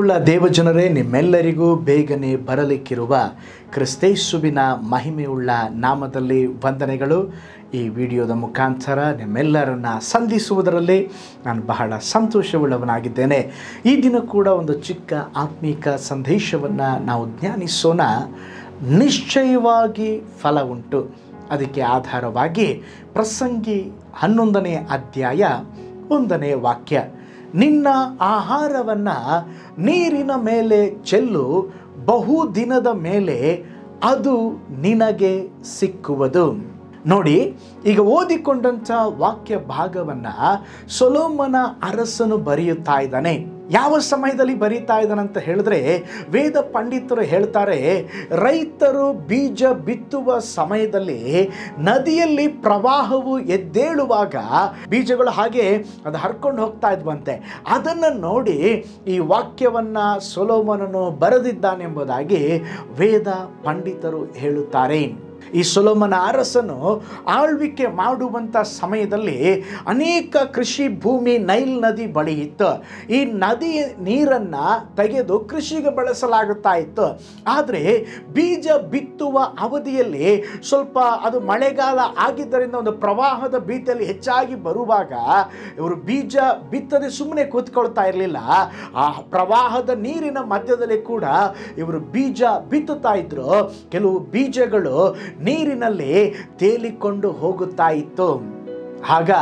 ಪ್ರೀತಿಯುಳ್ಳ ದೇವಜನರೇ ನಿಮ್ಮೆಲ್ಲರಿಗೂ ಬೇಗನೆ ಬರಲಿಕ್ಕಿರುವ ಕ್ರಿಸ್ತೇಸುವಿನ ಮಹಿಮೆಯುಳ್ಳ ನಾಮದಲ್ಲಿ ವಂದನೆಗಳು ಈ ವಿಡಿಯೋದ ಮುಖಾಂತರ ನಿಮ್ಮೆಲ್ಲರನ್ನ ಸಂಧಿಸುವುದರಲ್ಲಿ ನಾನು ಬಹಳ ಸಂತೋಷವುಳ್ಳವನಾಗಿದ್ದೇನೆ ಈ ದಿನ ಕೂಡ ಒಂದು ಚಿಕ್ಕ ಆತ್ಮೀಕ ಸಂದೇಶವನ್ನು ನಾವು ಧ್ಯಾನಿಸೋಣ ನಿಶ್ಚಯವಾಗಿ ಫಲ ಉಂಟು ಅದಕ್ಕೆ ಆಧಾರವಾಗಿ ಪ್ರಸಂಗಿ ಹನ್ನೊಂದನೇ ಅಧ್ಯಾಯ ಒಂದನೇ ವಾಕ್ಯ ನಿನ್ನ ಆಹಾರವನ್ನು ನೀರಿನ ಮೇಲೆ ಚೆಲ್ಲು ಬಹು ದಿನದ ಮೇಲೆ ಅದು ನಿನಗೆ ಸಿಕ್ಕುವುದು ನೋಡಿ ಈಗ ಓದಿಕೊಂಡಂಥ ವಾಕ್ಯ ಭಾಗವನ್ನು ಸೊಲೋಮನ ಅರಸನು ಬರೆಯುತ್ತಾ ಇದ್ದಾನೆ ಯಾವ ಸಮಯದಲ್ಲಿ ಬರೀತಾ ಇದ್ದಾನಂತ ಹೇಳಿದ್ರೆ ವೇದ ಪಂಡಿತರು ಹೇಳ್ತಾರೆ ರೈತರು ಬೀಜ ಬಿತ್ತುವ ಸಮಯದಲ್ಲಿ ನದಿಯಲ್ಲಿ ಪ್ರವಾಹವು ಎದ್ದೇಳುವಾಗ ಬೀಜಗಳು ಹಾಗೆ ಅದು ಹರ್ಕೊಂಡು ಹೋಗ್ತಾ ಇದ್ವಂತೆ ಅದನ್ನು ನೋಡಿ ಈ ವಾಕ್ಯವನ್ನು ಸೊಲೋಮನನು ಬರೆದಿದ್ದಾನೆಂಬುದಾಗಿ ವೇದ ಪಂಡಿತರು ಹೇಳುತ್ತಾರೆ ಈ ಸೊಲೋಮನ ಅರಸನು ಆಳ್ವಿಕೆ ಮಾಡುವಂಥ ಸಮಯದಲ್ಲಿ ಅನೇಕ ಕೃಷಿ ಭೂಮಿ ನೈಲ್ ನದಿ ಬಳಿ ಇತ್ತು ಈ ನದಿ ನೀರನ್ನು ತೆಗೆದು ಕೃಷಿಗೆ ಬಳಸಲಾಗುತ್ತಾ ಇತ್ತು ಆದರೆ ಬೀಜ ಬಿತ್ತುವ ಅವಧಿಯಲ್ಲಿ ಸ್ವಲ್ಪ ಅದು ಮಳೆಗಾಲ ಆಗಿದ್ದರಿಂದ ಒಂದು ಪ್ರವಾಹದ ಭೀತಿಯಲ್ಲಿ ಹೆಚ್ಚಾಗಿ ಬರುವಾಗ ಇವರು ಬೀಜ ಬಿತ್ತದೆ ಸುಮ್ಮನೆ ಕೂತ್ಕೊಳ್ತಾ ಇರಲಿಲ್ಲ ಆ ಪ್ರವಾಹದ ನೀರಿನ ಮಧ್ಯದಲ್ಲಿ ಕೂಡ ಇವರು ಬೀಜ ಬಿತ್ತುತ್ತಾ ಇದ್ರು ಕೆಲವು ಬೀಜಗಳು ನೀರಿನಲ್ಲಿ ತೇಲಿಕೊಂಡು ಹೋಗುತ್ತಾ ಇತ್ತು ಆಗ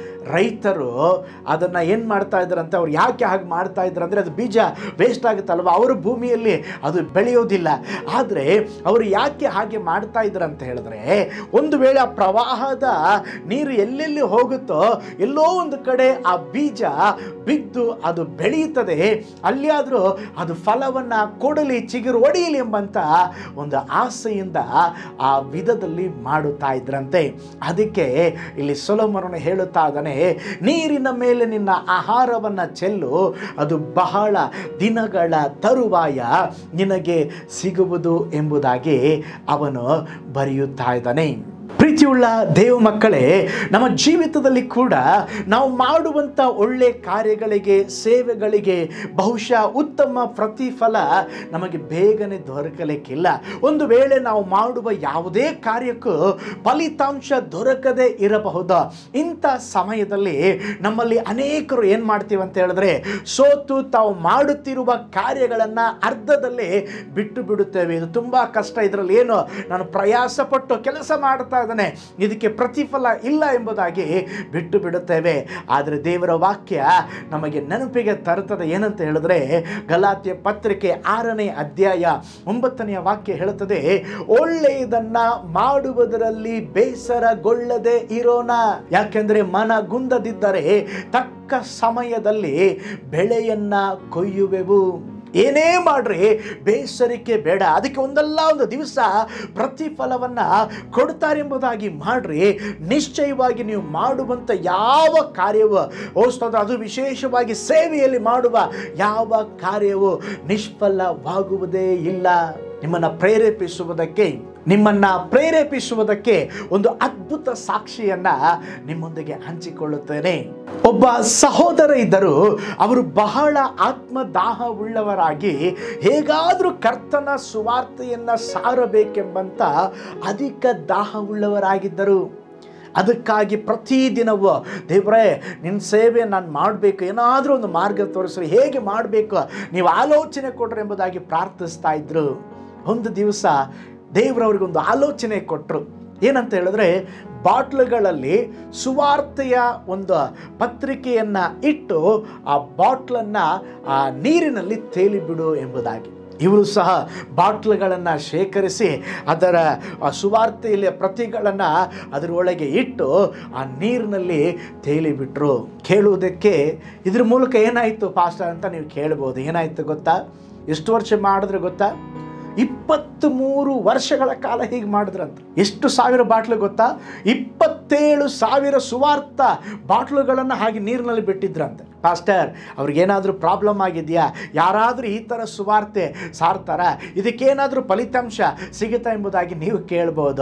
ರೈತರು ಅದನ್ನು ಏನು ಮಾಡ್ತಾ ಇದ್ದಾರಂತೆ ಅವ್ರು ಯಾಕೆ ಹಾಗೆ ಮಾಡ್ತಾ ಇದ್ರು ಅಂದರೆ ಅದು ಬೀಜ ವೇಸ್ಟ್ ಆಗುತ್ತಲ್ವ ಅವರ ಭೂಮಿಯಲ್ಲಿ ಅದು ಬೆಳೆಯೋದಿಲ್ಲ ಆದರೆ ಅವರು ಯಾಕೆ ಹಾಗೆ ಮಾಡ್ತಾ ಇದ್ರು ಅಂತ ಹೇಳಿದ್ರೆ ಒಂದು ವೇಳೆ ಆ ಪ್ರವಾಹದ ನೀರು ಎಲ್ಲೆಲ್ಲಿ ಹೋಗುತ್ತೋ ಎಲ್ಲೋ ಒಂದು ಕಡೆ ಆ ಬೀಜ ಬಿದ್ದು ಅದು ಬೆಳೆಯುತ್ತದೆ ಅಲ್ಲಿಯಾದರೂ ಅದು ಫಲವನ್ನು ಕೊಡಲಿ ಚಿಗುರು ಒಡೆಯಲಿ ಎಂಬಂಥ ಒಂದು ಆಸೆಯಿಂದ ಆ ವಿಧದಲ್ಲಿ ಮಾಡುತ್ತಾ ಇದ್ರಂತೆ ಅದಕ್ಕೆ ಇಲ್ಲಿ ಸೊಲೋಮರನು ಹೇಳುತ್ತಾ ಇದ್ದಾನೆ ನೀರಿನ ಮೇಲೆ ನಿನ್ನ ಆಹಾರವನ್ನು ಚೆಲ್ಲು ಅದು ಬಹಳ ದಿನಗಳ ತರುವಾಯ ನಿನಗೆ ಸಿಗುವುದು ಎಂಬುದಾಗಿ ಅವನು ಬರೆಯುತ್ತಾ ಇದ್ದಾನೆ ಪ್ರೀತಿಯುಳ್ಳ ದೇವ ಮಕ್ಕಳೇ ನಮ್ಮ ಜೀವಿತದಲ್ಲಿ ಕೂಡ ನಾವು ಮಾಡುವಂಥ ಒಳ್ಳೆ ಕಾರ್ಯಗಳಿಗೆ ಸೇವೆಗಳಿಗೆ ಬಹುಶಃ ಉತ್ತಮ ಪ್ರತಿಫಲ ನಮಗೆ ಬೇಗನೆ ದೊರಕಲಿಕ್ಕಿಲ್ಲ ಒಂದು ವೇಳೆ ನಾವು ಮಾಡುವ ಯಾವುದೇ ಕಾರ್ಯಕ್ಕೂ ಫಲಿತಾಂಶ ದೊರಕದೇ ಇರಬಹುದು ಇಂಥ ಸಮಯದಲ್ಲಿ ನಮ್ಮಲ್ಲಿ ಅನೇಕರು ಏನು ಮಾಡ್ತೀವಿ ಅಂತ ಹೇಳಿದ್ರೆ ಸೋತು ತಾವು ಮಾಡುತ್ತಿರುವ ಕಾರ್ಯಗಳನ್ನು ಅರ್ಧದಲ್ಲೇ ಬಿಟ್ಟು ಬಿಡುತ್ತೇವೆ ಇದು ತುಂಬ ಕಷ್ಟ ಇದರಲ್ಲಿ ಏನು ನಾನು ಪ್ರಯಾಸಪಟ್ಟು ಕೆಲಸ ಮಾಡ್ತಾ ಇದ್ದಾನೆ ಇದಕ್ಕೆ ಪ್ರತಿಫಲ ಇಲ್ಲ ಎಂಬುದಾಗಿ ಬಿಟ್ಟು ಬಿಡುತ್ತೇವೆ ಆದರೆ ದೇವರ ವಾಕ್ಯ ನಮಗೆ ನೆನಪಿಗೆ ತರುತ್ತದೆ ಏನಂತ ಹೇಳಿದ್ರೆ ಗಲಾತ್ಯ ಪತ್ರಿಕೆ ಆರನೇ ಅಧ್ಯಾಯ ಒಂಬತ್ತನೆಯ ವಾಕ್ಯ ಹೇಳುತ್ತದೆ ಒಳ್ಳೆಯದನ್ನ ಮಾಡುವುದರಲ್ಲಿ ಬೇಸರಗೊಳ್ಳದೆ ಇರೋಣ ಯಾಕೆಂದ್ರೆ ಮನಗುಂದದಿದ್ದರೆ ತಕ್ಕ ಸಮಯದಲ್ಲಿ ಬೆಳೆಯನ್ನ ಕೊಯ್ಯುವೆವು ಏನೇ ಮಾಡ್ರಿ ಬೇಸರಿಕೆ ಬೇಡ ಅದಕ್ಕೆ ಒಂದಲ್ಲ ಒಂದು ದಿವಸ ಪ್ರತಿಫಲವನ್ನು ಕೊಡ್ತಾರೆ ಎಂಬುದಾಗಿ ಮಾಡ್ರಿ ನಿಶ್ಚಯವಾಗಿ ನೀವು ಮಾಡುವಂಥ ಯಾವ ಕಾರ್ಯವು ಓಸ್ತದ ಅದು ವಿಶೇಷವಾಗಿ ಸೇವೆಯಲ್ಲಿ ಮಾಡುವ ಯಾವ ಕಾರ್ಯವು ನಿಷ್ಫಲವಾಗುವುದೇ ಇಲ್ಲ ನಿಮ್ಮನ್ನು ಪ್ರೇರೇಪಿಸುವುದಕ್ಕೆ ನಿಮ್ಮನ್ನು ಪ್ರೇರೇಪಿಸುವುದಕ್ಕೆ ಒಂದು ಅದ್ಭುತ ಸಾಕ್ಷಿಯನ್ನ ನಿಮ್ಮೊಂದಿಗೆ ಹಂಚಿಕೊಳ್ಳುತ್ತೇನೆ ಒಬ್ಬ ಸಹೋದರ ಇದ್ದರು ಅವರು ಬಹಳ ಆತ್ಮದಾಹ ಉಳ್ಳವರಾಗಿ ಹೇಗಾದರೂ ಕರ್ತನ ಸುವಾರ್ತೆಯನ್ನು ಸಾರಬೇಕೆಂಬಂತ ಅಧಿಕ ದಾಹ ಉಳ್ಳವರಾಗಿದ್ದರು ಅದಕ್ಕಾಗಿ ಪ್ರತಿದಿನವೂ ದೇವರೇ ನಿನ್ನ ಸೇವೆ ನಾನು ಮಾಡಬೇಕು ಏನಾದರೂ ಒಂದು ಮಾರ್ಗ ತೋರಿಸ್ರಿ ಹೇಗೆ ಮಾಡಬೇಕು ನೀವು ಆಲೋಚನೆ ಕೊಡ್ರಿ ಎಂಬುದಾಗಿ ಪ್ರಾರ್ಥಿಸ್ತಾ ಇದ್ರು ಒಂದು ದಿವಸ ದೇವರವ್ರಿಗೊಂದು ಆಲೋಚನೆ ಕೊಟ್ಟರು ಏನಂತ ಹೇಳಿದ್ರೆ ಬಾಟ್ಲುಗಳಲ್ಲಿ ಸುವಾರ್ತೆಯ ಒಂದು ಪತ್ರಿಕೆಯನ್ನು ಇಟ್ಟು ಆ ಬಾಟ್ಲನ್ನು ಆ ನೀರಿನಲ್ಲಿ ತೇಲಿಬಿಡು ಎಂಬುದಾಗಿ ಇವರು ಸಹ ಬಾಟ್ಲುಗಳನ್ನು ಶೇಖರಿಸಿ ಅದರ ಆ ಸುವಾರ್ತೆಯಲ್ಲಿ ಪ್ರತಿಗಳನ್ನು ಅದರೊಳಗೆ ಇಟ್ಟು ಆ ನೀರಿನಲ್ಲಿ ತೇಲಿಬಿಟ್ರು ಕೇಳುವುದಕ್ಕೆ ಇದ್ರ ಮೂಲಕ ಏನಾಯಿತು ಪಾಸ್ಟರ್ ಅಂತ ನೀವು ಕೇಳ್ಬೋದು ಏನಾಯಿತು ಗೊತ್ತಾ ಎಷ್ಟು ವರ್ಷ ಮಾಡಿದ್ರೆ ಗೊತ್ತಾ ಇಪ್ಪತ್ತ್ ಮೂರು ವರ್ಷಗಳ ಕಾಲ ಹೀಗೆ ಮಾಡಿದ್ರಂತ ಎಷ್ಟು ಸಾವಿರ ಬಾಟ್ಲು ಗೊತ್ತಾ ಇಪ್ಪತ್ತೇಳು ಸಾವಿರ ಸುವಾರ್ಥ ಬಾಟ್ಲುಗಳನ್ನು ಹಾಗೆ ನೀರಿನಲ್ಲಿ ಬಿಟ್ಟಿದ್ರಂತೆ ಪಾಸ್ಟರ್ ಅವ್ರಿಗೇನಾದರೂ ಪ್ರಾಬ್ಲಮ್ ಆಗಿದೆಯಾ ಯಾರಾದರೂ ಈ ಥರ ಸುವಾರ್ತೆ ಸಾರ್ತಾರ ಇದಕ್ಕೇನಾದರೂ ಫಲಿತಾಂಶ ಸಿಗುತ್ತಾ ಎಂಬುದಾಗಿ ನೀವು ಕೇಳ್ಬೋದು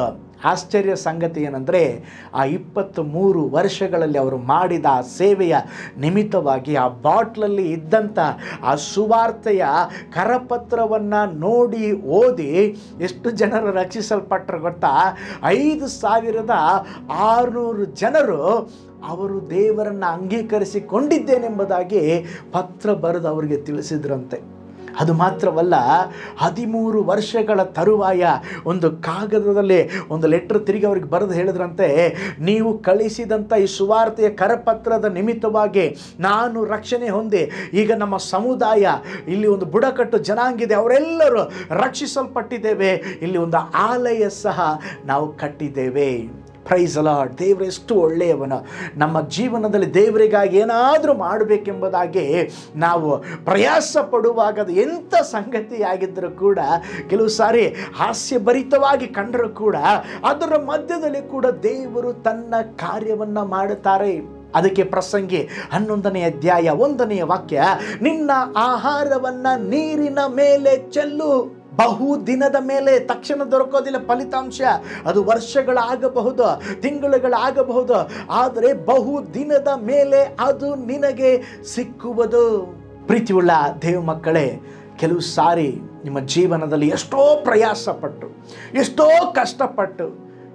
ಆಶ್ಚರ್ಯ ಸಂಗತಿ ಏನಂದರೆ ಆ ಇಪ್ಪತ್ತು ಮೂರು ವರ್ಷಗಳಲ್ಲಿ ಅವರು ಮಾಡಿದ ಆ ಸೇವೆಯ ನಿಮಿತ್ತವಾಗಿ ಆ ಬಾಟ್ಲಲ್ಲಿ ಇದ್ದಂಥ ಆ ಸುವಾರ್ತೆಯ ಕರಪತ್ರವನ್ನು ನೋಡಿ ಓದಿ ಎಷ್ಟು ಜನರು ರಕ್ಷಿಸಲ್ಪಟ್ಟರು ಗೊತ್ತಾ ಐದು ಸಾವಿರದ ಆರುನೂರು ಜನರು ಅವರು ದೇವರನ್ನು ಅಂಗೀಕರಿಸಿಕೊಂಡಿದ್ದೇನೆಂಬುದಾಗಿ ಪತ್ರ ಬರೆದು ಅವರಿಗೆ ತಿಳಿಸಿದ್ರಂತೆ ಅದು ಮಾತ್ರವಲ್ಲ ಹದಿಮೂರು ವರ್ಷಗಳ ತರುವಾಯ ಒಂದು ಕಾಗದದಲ್ಲಿ ಒಂದು ಲೆಟ್ರ್ ತಿರುಗಿ ಅವ್ರಿಗೆ ಬರೆದು ಹೇಳಿದ್ರಂತೆ ನೀವು ಕಳಿಸಿದಂಥ ಈ ಸುವಾರ್ತೆಯ ಕರಪತ್ರದ ನಿಮಿತ್ತವಾಗಿ ನಾನು ರಕ್ಷಣೆ ಹೊಂದಿ ಈಗ ನಮ್ಮ ಸಮುದಾಯ ಇಲ್ಲಿ ಒಂದು ಬುಡಕಟ್ಟು ಜನಾಂಗಿದೆ ಅವರೆಲ್ಲರೂ ರಕ್ಷಿಸಲ್ಪಟ್ಟಿದ್ದೇವೆ ಇಲ್ಲಿ ಒಂದು ಆಲಯ ಸಹ ನಾವು ಕಟ್ಟಿದ್ದೇವೆ ಪ್ರೈಸ್ ಲಾರ್ಡ್ ದೇವರು ಎಷ್ಟು ಒಳ್ಳೆಯವನು ನಮ್ಮ ಜೀವನದಲ್ಲಿ ದೇವರಿಗಾಗಿ ಏನಾದರೂ ಮಾಡಬೇಕೆಂಬುದಾಗಿ ನಾವು ಪ್ರಯಾಸ ಪಡುವಾಗ ಅದು ಎಂಥ ಸಂಗತಿಯಾಗಿದ್ದರೂ ಕೂಡ ಕೆಲವು ಸಾರಿ ಹಾಸ್ಯಭರಿತವಾಗಿ ಕಂಡರೂ ಕೂಡ ಅದರ ಮಧ್ಯದಲ್ಲಿ ಕೂಡ ದೇವರು ತನ್ನ ಕಾರ್ಯವನ್ನು ಮಾಡುತ್ತಾರೆ ಅದಕ್ಕೆ ಪ್ರಸಂಗಿ ಹನ್ನೊಂದನೆಯ ಅಧ್ಯಾಯ ಒಂದನೆಯ ವಾಕ್ಯ ನಿನ್ನ ಆಹಾರವನ್ನ ನೀರಿನ ಮೇಲೆ ಚೆಲ್ಲು ಬಹು ದಿನದ ಮೇಲೆ ತಕ್ಷಣ ದೊರಕೋದಿಲ್ಲ ಫಲಿತಾಂಶ ಅದು ವರ್ಷಗಳಾಗಬಹುದು ತಿಂಗಳುಗಳಾಗಬಹುದು ಆದರೆ ಬಹು ದಿನದ ಮೇಲೆ ಅದು ನಿನಗೆ ಸಿಕ್ಕುವುದು ಪ್ರೀತಿಯುಳ್ಳ ದೇವ ಮಕ್ಕಳೇ ಕೆಲವು ಸಾರಿ ನಿಮ್ಮ ಜೀವನದಲ್ಲಿ ಎಷ್ಟೋ ಪ್ರಯಾಸಪಟ್ಟು ಎಷ್ಟೋ ಕಷ್ಟಪಟ್ಟು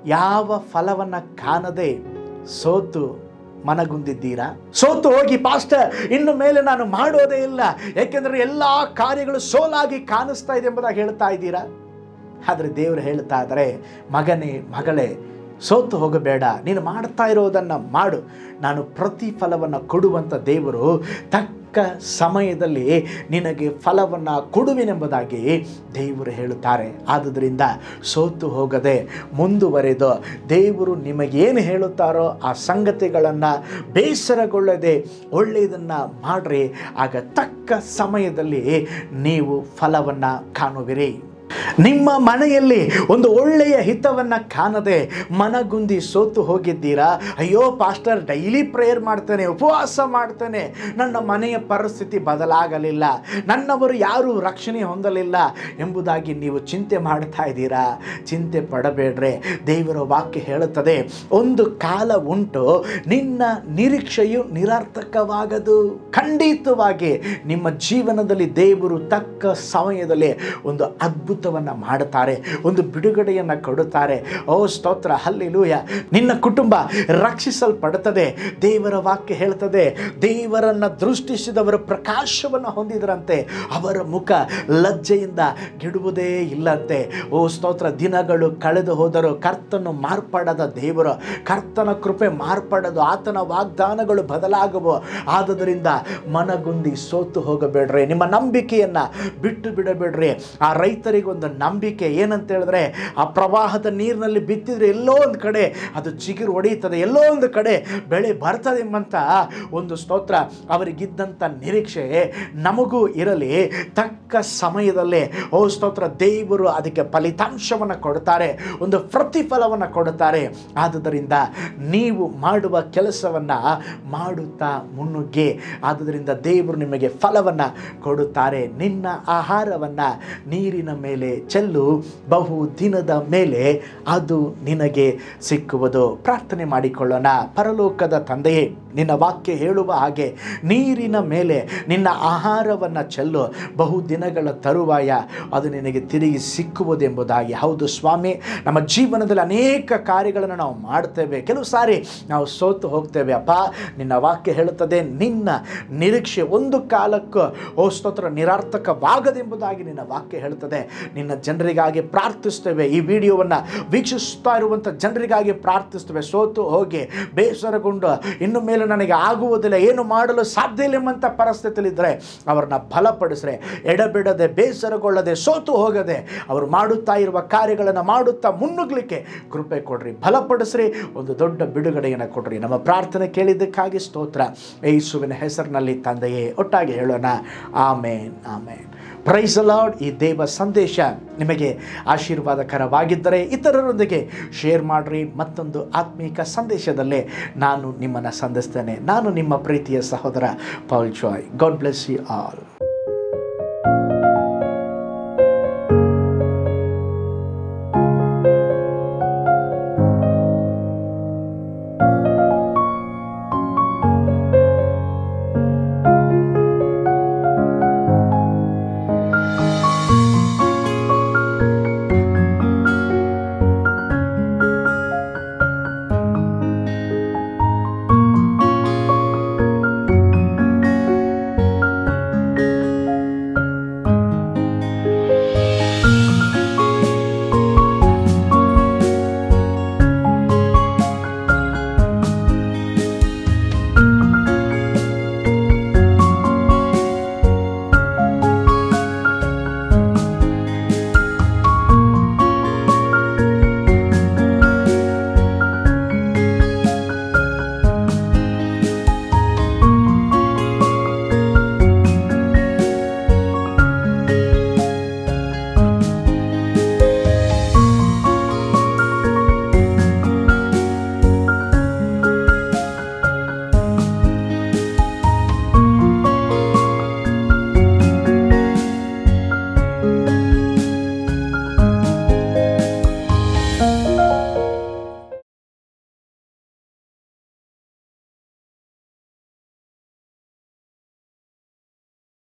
ಯಾವ ಫಲವನ್ನು ಕಾಣದೆ ಸೋತು ಮನಗುಂದಿದ್ದೀರಾ ಸೋತು ಹೋಗಿ ಪಾಸ್ಟರ್ ಇನ್ನು ಮೇಲೆ ನಾನು ಮಾಡೋದೇ ಇಲ್ಲ ಯಾಕೆಂದರೆ ಎಲ್ಲ ಕಾರ್ಯಗಳು ಸೋಲಾಗಿ ಕಾಣಿಸ್ತಾ ಇದೆ ಎಂಬುದಾಗಿ ಹೇಳ್ತಾ ಇದ್ದೀರಾ ಆದರೆ ದೇವರು ಹೇಳ್ತಾ ಇದ್ದಾರೆ ಮಗನೇ ಮಗಳೇ ಸೋತು ಹೋಗಬೇಡ ನೀನು ಮಾಡ್ತಾ ಇರೋದನ್ನು ಮಾಡು ನಾನು ಪ್ರತಿಫಲವನ್ನು ಕೊಡುವಂಥ ದೇವರು ತಕ್ಕ ಸಮಯದಲ್ಲಿ ನಿನಗೆ ಫಲವನ್ನು ಕೊಡುವೆನೆಂಬುದಾಗಿ ದೇವರು ಹೇಳುತ್ತಾರೆ ಆದುದರಿಂದ ಸೋತು ಹೋಗದೆ ಮುಂದುವರೆದು ದೇವರು ನಿಮಗೇನು ಹೇಳುತ್ತಾರೋ ಆ ಸಂಗತಿಗಳನ್ನು ಬೇಸರಗೊಳ್ಳದೆ ಒಳ್ಳೆಯದನ್ನು ಮಾಡ್ರಿ ಆಗ ತಕ್ಕ ಸಮಯದಲ್ಲಿ ನೀವು ಫಲವನ್ನು ಕಾಣುವಿರಿ ನಿಮ್ಮ ಮನೆಯಲ್ಲಿ ಒಂದು ಒಳ್ಳೆಯ ಹಿತವನ್ನು ಕಾಣದೆ ಮನಗುಂದಿ ಸೋತು ಹೋಗಿದ್ದೀರಾ ಅಯ್ಯೋ ಪಾಸ್ಟರ್ ಡೈಲಿ ಪ್ರೇಯರ್ ಮಾಡ್ತೇನೆ ಉಪವಾಸ ಮಾಡ್ತೇನೆ ನನ್ನ ಮನೆಯ ಪರಿಸ್ಥಿತಿ ಬದಲಾಗಲಿಲ್ಲ ನನ್ನವರು ಯಾರೂ ರಕ್ಷಣೆ ಹೊಂದಲಿಲ್ಲ ಎಂಬುದಾಗಿ ನೀವು ಚಿಂತೆ ಮಾಡ್ತಾ ಇದ್ದೀರಾ ಚಿಂತೆ ಪಡಬೇಡ್ರೆ ದೇವರ ವಾಕ್ಯ ಹೇಳುತ್ತದೆ ಒಂದು ಕಾಲ ಉಂಟು ನಿನ್ನ ನಿರೀಕ್ಷೆಯು ನಿರರ್ಥಕವಾಗದು ಖಂಡಿತವಾಗಿ ನಿಮ್ಮ ಜೀವನದಲ್ಲಿ ದೇವರು ತಕ್ಕ ಸಮಯದಲ್ಲಿ ಒಂದು ಅದ್ಭುತವನ್ನು ಮಾಡುತ್ತಾರೆ ಒಂದು ಬಿಡುಗಡೆಯನ್ನು ಕೊಡುತ್ತಾರೆ ಓ ಸ್ತೋತ್ರ ಹಲ್ಲಿಲೂಯ ನಿನ್ನ ಕುಟುಂಬ ರಕ್ಷಿಸಲ್ಪಡುತ್ತದೆ ದೇವರ ವಾಕ್ಯ ಹೇಳ್ತದೆ ದೇವರನ್ನು ದೃಷ್ಟಿಸಿದವರು ಪ್ರಕಾಶವನ್ನು ಹೊಂದಿದ್ರಂತೆ ಅವರ ಮುಖ ಲಜ್ಜೆಯಿಂದ ಗೆಡುವುದೇ ಇಲ್ಲಂತೆ ಓ ಸ್ತೋತ್ರ ದಿನಗಳು ಕಳೆದು ಹೋದರು ಕರ್ತನು ಮಾರ್ಪಡದ ದೇವರು ಕರ್ತನ ಕೃಪೆ ಮಾರ್ಪಡದು ಆತನ ವಾಗ್ದಾನಗಳು ಬದಲಾಗುವು ಆದುದರಿಂದ ಮನಗುಂದಿ ಸೋತು ಹೋಗಬೇಡ್ರಿ ನಿಮ್ಮ ನಂಬಿಕೆಯನ್ನು ಬಿಟ್ಟು ಬಿಡಬೇಡ್ರಿ ಆ ರೈತರಿಗೆ ಒಂದು ನಂಬಿಕೆ ಏನಂತ ಹೇಳಿದ್ರೆ ಆ ಪ್ರವಾಹದ ನೀರಿನಲ್ಲಿ ಬಿತ್ತಿದ್ರೆ ಎಲ್ಲೋ ಒಂದು ಕಡೆ ಅದು ಚಿಗುರು ಹೊಡೆಯುತ್ತದೆ ಎಲ್ಲೋ ಒಂದು ಕಡೆ ಬೆಳೆ ಬರ್ತದೆ ಎಂಬಂತ ಒಂದು ಸ್ತೋತ್ರ ಅವರಿಗಿದ್ದಂಥ ನಿರೀಕ್ಷೆ ನಮಗೂ ಇರಲಿ ತಕ್ಕ ಸಮಯದಲ್ಲಿ ಓ ಸ್ತೋತ್ರ ದೇವರು ಅದಕ್ಕೆ ಫಲಿತಾಂಶವನ್ನು ಕೊಡುತ್ತಾರೆ ಒಂದು ಪ್ರತಿಫಲವನ್ನು ಕೊಡುತ್ತಾರೆ ಆದುದರಿಂದ ನೀವು ಮಾಡುವ ಕೆಲಸವನ್ನು ಮಾಡುತ್ತಾ ಮುನ್ನುಗ್ಗಿ ಆದುದರಿಂದ ದೇವರು ನಿಮಗೆ ಫಲವನ್ನು ಕೊಡುತ್ತಾರೆ ನಿನ್ನ ಆಹಾರವನ್ನು ನೀರಿನ ಮೇಲೆ ಚೆಲ್ಲು ಬಹು ದಿನದ ಮೇಲೆ ಅದು ನಿನಗೆ ಸಿಕ್ಕುವುದು ಪ್ರಾರ್ಥನೆ ಮಾಡಿಕೊಳ್ಳೋಣ ಪರಲೋಕದ ತಂದೆಯೇ ನಿನ್ನ ವಾಕ್ಯ ಹೇಳುವ ಹಾಗೆ ನೀರಿನ ಮೇಲೆ ನಿನ್ನ ಆಹಾರವನ್ನು ಚೆಲ್ಲು ಬಹು ದಿನಗಳ ತರುವಾಯ ಅದು ನಿನಗೆ ತಿರುಗಿ ಸಿಕ್ಕುವುದೆಂಬುದಾಗಿ ಹೌದು ಸ್ವಾಮಿ ನಮ್ಮ ಜೀವನದಲ್ಲಿ ಅನೇಕ ಕಾರ್ಯಗಳನ್ನು ನಾವು ಮಾಡ್ತೇವೆ ಕೆಲವು ಸಾರಿ ನಾವು ಸೋತು ಹೋಗ್ತೇವೆ ಅಪ್ಪ ನಿನ್ನ ವಾಕ್ಯ ಹೇಳುತ್ತದೆ ನಿನ್ನ ನಿರೀಕ್ಷೆ ಒಂದು ಕಾಲಕ್ಕೂ ಓ ಸ್ತೋತ್ರ ನಿರಾರ್ಥಕವಾಗದೆಂಬುದಾಗಿ ನಿನ್ನ ವಾಕ್ಯ ಹೇಳುತ್ತದೆ ನಿನ್ನ ಜನರಿಗಾಗಿ ಪ್ರಾರ್ಥಿಸ್ತೇವೆ ಈ ವಿಡಿಯೋವನ್ನು ವೀಕ್ಷಿಸ್ತಾ ಇರುವಂಥ ಜನರಿಗಾಗಿ ಪ್ರಾರ್ಥಿಸ್ತೇವೆ ಸೋತು ಹೋಗಿ ಬೇಸರಗೊಂಡು ಇನ್ನು ಮೇಲೆ ನನಗೆ ಆಗುವುದಿಲ್ಲ ಏನು ಮಾಡಲು ಸಾಧ್ಯ ಇಲ್ಲ ಎಂಬಂಥ ಪರಿಸ್ಥಿತಿಯಲ್ಲಿದ್ದರೆ ಅವ್ರನ್ನ ಬಲಪಡಿಸ್ರೆ ಎಡಬಿಡದೆ ಬೇಸರಗೊಳ್ಳದೆ ಸೋತು ಹೋಗದೆ ಅವರು ಮಾಡುತ್ತಾ ಇರುವ ಕಾರ್ಯಗಳನ್ನು ಮಾಡುತ್ತಾ ಮುನ್ನುಗ್ಲಿಕ್ಕೆ ಕೃಪೆ ಕೊಡ್ರಿ ಬಲಪಡಿಸ್ರಿ ಒಂದು ದೊಡ್ಡ ಬಿಡುಗಡೆಯನ್ನು ಕೊಡ್ರಿ ನಮ್ಮ ಪ್ರಾರ್ಥನೆ ಕೇಳಿದ್ದಕ್ಕಾಗಿ ಸ್ತೋತ್ರ ಯೇಸುವಿನ ಹೆಸರಿನಲ್ಲಿ ತಂದೆಯೇ ಒಟ್ಟಾಗಿ ಹೇಳೋಣ ಆಮೇನ್ ಆಮೇನ್ ಪ್ರೈಸ್ ಲಾರ್ಡ್ ಈ ದೇವ ಸಂದೇಶ ನಿಮಗೆ ಆಶೀರ್ವಾದಕರವಾಗಿದ್ದರೆ ಇತರರೊಂದಿಗೆ ಶೇರ್ ಮಾಡಿರಿ ಮತ್ತೊಂದು ಆತ್ಮೀಕ ಸಂದೇಶದಲ್ಲೇ ನಾನು ನಿಮ್ಮನ್ನು ಸಂಧಿಸ್ತೇನೆ ನಾನು ನಿಮ್ಮ ಪ್ರೀತಿಯ ಸಹೋದರ Paul Joy God bless you all